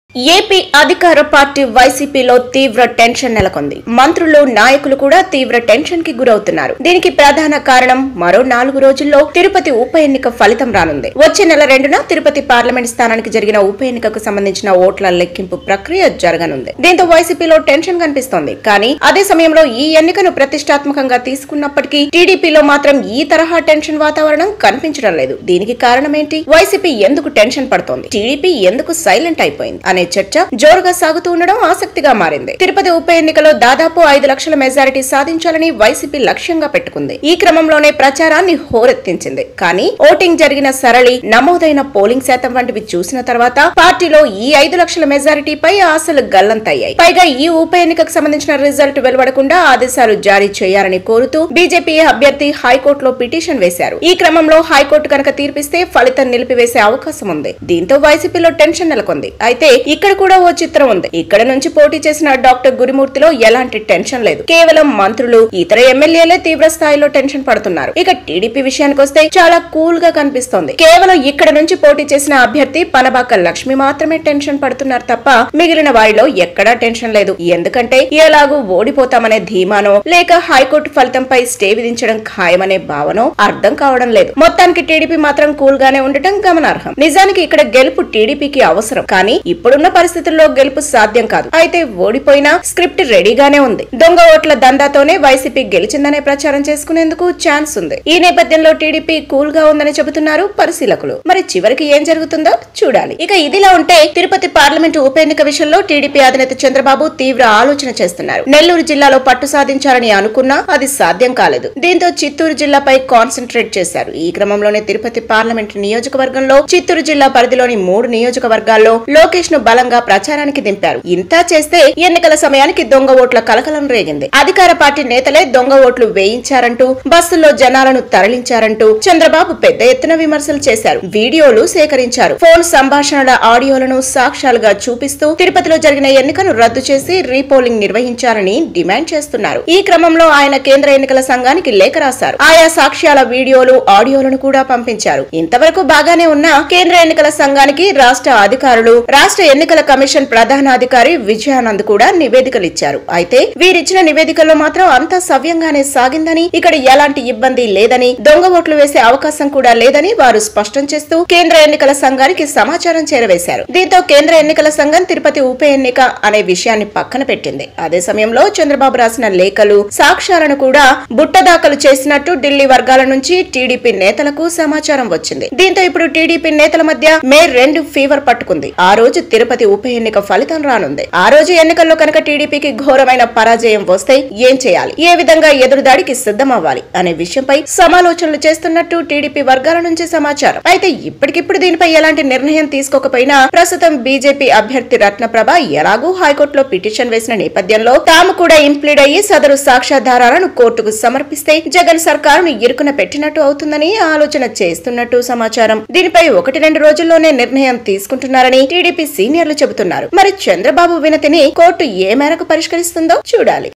AP అధికార party వైసీపీలో తీవ్ర టెన్షన్ నెలకొంది మంత్రులు నాయకులు కూడా తీవ్ర టెన్షన్ కి గురవుతున్నారు దీనికి ప్రధాన కారణం మరో నాలుగు రోజుల్లో తిరుపతి ఉప ఎన్నిక ఫలితం రానుంది వచ్చే నెల రెండున తిరుపతి పార్లమెంట్ స్థానానికి జరిగిన ఉప ఎన్నికకు సంబంధించిన ఓట్ల లెక్కింపు ప్రక్రియ జరగనుంది దీంతో వైసీపీలో టెన్షన్ కనిపిస్తోంది కానీ అదే సమయంలో ఈ ఎన్నికను ప్రతిష్టాత్మకంగా తీసుకున్నప్పటికీ టీడీపీలో మాత్రం ఈ తరహా టెన్షన్ వాతావరణం కనిపించడం లేదు దీనికి కారణం ఏంటి వైసీపీ ఎందుకు టెన్షన్ పడుతోంది టీడీపీ ఎందుకు సైలెంట్ అయిపోయింది అనే చర్చ జోరుగా సాగుతూ ఉండడం ఆసక్తిగా మారింది తిరుపతి ఉప ఎన్నికలో దాదాపు ఐదు లక్షల మెజారిటీ సాధించాలని వైసీపీ లక్ష్యంగా పెట్టుకుంది ఈ క్రమంలోనే ప్రచారాన్ని హోరెత్తించింది కానీ ఓటింగ్ జరిగిన సరళి నమోదైన పోలింగ్ శాతం వంటివి చూసిన తర్వాత పార్టీలో ఈ ఐదు లక్షల మెజారిటీపై ఆశలు గల్లంతయ్యాయి పైగా ఈ ఉప ఎన్నికకు సంబంధించిన రిజల్ట్ వెలువడకుండా ఆదేశాలు జారీ చేయాలని కోరుతూ బీజేపీ అభ్యర్థి హైకోర్టులో పిటిషన్ వేశారు ఈ క్రమంలో హైకోర్టు కనుక తీర్పిస్తే ఫలితం నిలిపివేసే అవకాశం ఉంది దీంతో వైసీపీలో టెన్షన్ నెలకొంది అయితే ఇక్కడ కూడా ఓ చిత్రం ఉంది ఇక్కడ నుంచి పోటీ చేసిన డాక్టర్ గురుమూర్తిలో ఎలాంటి టెన్షన్ లేదు కేవలం మంత్రులు ఇతర ఎమ్మెల్యేలే తీవ్ర స్థాయిలో టెన్షన్ పడుతున్నారు ఇక టీడీపీ విషయానికి వస్తే చాలా కూల్ గా కనిపిస్తోంది కేవలం ఇక్కడ నుంచి పోటీ చేసిన అభ్యర్థి పనబాక లక్ష్మి మాత్రమే టెన్షన్ పడుతున్నారు తప్ప మిగిలిన వారిలో ఎక్కడా టెన్షన్ లేదు ఎందుకంటే ఎలాగూ ఓడిపోతామనే ధీమానో లేక హైకోర్టు ఫలితంపై స్టే విధించడం ఖాయమనే భావనో అర్థం కావడం లేదు మొత్తానికి టీడీపీ మాత్రం కూల్ గానే ఉండటం గమనార్హం నిజానికి ఇక్కడ గెలుపు టీడీపీకి అవసరం కానీ ఇప్పుడున్న పరిస్థితుల్లో గెలుపు సాధ్యం కాదు అయితే ఓడిపోయినా స్క్రిప్ట్ రెడీగానే ఉంది దొంగ ఓట్ల దందాతోనే వైసీపీ గెలిచిందనే ప్రచారం చేసుకునేందుకు ఛాన్స్ ఉంది ఈ నేపథ్యంలో టీడీపీ కూల్ గా ఉందని చెబుతున్నారు పరిశీలకులు మరి చివరికి ఏం జరుగుతుందో చూడాలి ఇక ఇదిలా ఉంటే తిరుపతి పార్లమెంటు ఉప ఎన్నిక విషయంలో టీడీపీ అధినేత చంద్రబాబు తీవ్ర ఆలోచన చేస్తున్నారు నెల్లూరు జిల్లాలో పట్టు సాధించాలని అనుకున్నా అది సాధ్యం కాలేదు దీంతో చిత్తూరు జిల్లాపై కాన్సన్ట్రేట్ చేశారు ఈ క్రమంలోనే తిరుపతి పార్లమెంట్ నియోజకవర్గంలో చిత్తూరు జిల్లా పరిధిలోని మూడు నియోజకవర్గాల్లో లోకేష్ ను బలంగా ప్రచారానికి దింపారు ఇంతా చేస్తే ఎన్నికల సమయానికి దొంగ ఓట్ల కలకలం రేగింది అధికార పార్టీ నేతలే దొంగ ఓట్లు వేయించారంటూ బస్సుల్లో జనాలను తరలించారంటూ చంద్రబాబు పెద్ద ఎత్తున విమర్శలు చేశారు వీడియోలు సేకరించారు ఫోన్ సంభాషణల ఆడియోలను సాక్ష్యాలుగా చూపిస్తూ తిరుపతిలో జరిగిన ఎన్నికను రద్దు చేసి రీపోలింగ్ నిర్వహించాలని డిమాండ్ చేస్తున్నారు ఈ క్రమంలో ఆయన కేంద్ర ఎన్నికల సంఘానికి లేఖ రాశారు ఆయా సాక్ష్యాల వీడియోలు ఆడియోలను కూడా పంపించారు ఇంతవరకు బాగానే ఉన్న కేంద్ర ఎన్నికల సంఘానికి రాష్ట్ర అధికారులు రాష్ట్ర ఎన్నికల కమిషన్ ప్రధానాధికారి విజయానంద్ కూడా నివేదికలు ఇచ్చారు అయితే వీరిచ్చిన నివేదికల్లో మాత్రం అంతా సవ్యంగానే సాగిందని ఇక్కడ ఎలాంటి ఇబ్బంది లేదని దొంగ ఓట్లు వేసే అవకాశం కూడా లేదని వారు స్పష్టం చేస్తూ కేంద్ర ఎన్నికల సంఘానికి సమాచారం చేరవేశారు దీంతో కేంద్ర ఎన్నికల సంఘం తిరుపతి ఉప ఎన్నిక అనే విషయాన్ని పక్కన పెట్టింది అదే సమయంలో చంద్రబాబు రాసిన లేఖలు సాక్ష్యాలను కూడా బుట్టదాఖలు చేసినట్టు ఢిల్లీ వర్గాల నుంచి టీడీపీ నేతలకు సమాచారం వచ్చింది దీంతో ఇప్పుడు టీడీపీ నేతల మధ్య మే రెండు ఫీవర్ పట్టుకుంది ఆ రోజు తిరుపతి ఉప ఎన్నిక ఫలితం రానుంది ఆ రోజు ఎన్నికల్లో కనుక టీడీపీకి ఘోరమైన పరాజయం వస్తే ఏం చేయాలి ఏ విధంగా ఎదురుదాడికి సిద్ధమవ్వాలి అనే విషయంపై సమాలోచనలు చేస్తున్నట్టు టీడీపీ వర్గాల నుంచి సమాచారం అయితే ఇప్పటికిప్పుడు దీనిపై ఎలాంటి నిర్ణయం తీసుకోకపోయినా ప్రస్తుతం బీజేపీ అభ్యర్థి రత్నప్రభ ఎలాగూ హైకోర్టులో పిటిషన్ వేసిన నేపథ్యంలో తాము కూడా ఇంప్లీడ్ అయ్యి సదరు సాక్ష్యాధారాలను కోర్టుకు సమర్పిస్తే జగన్ సర్కారును ఇరుకున పెట్టినట్టు అవుతుందని ఆలోచన చేస్తున్నట్టు సమాచారం దీనిపై ఒకటి రెండు రోజుల్లోనే నిర్ణయం తీసుకుంటున్నారని టీడీపీ సీనియర్లు చెబుతున్నారు మరి చంద్రబాబు వినతిని కోర్టు ఏ మేరకు పరిష్కరిస్తుందో చూడాలి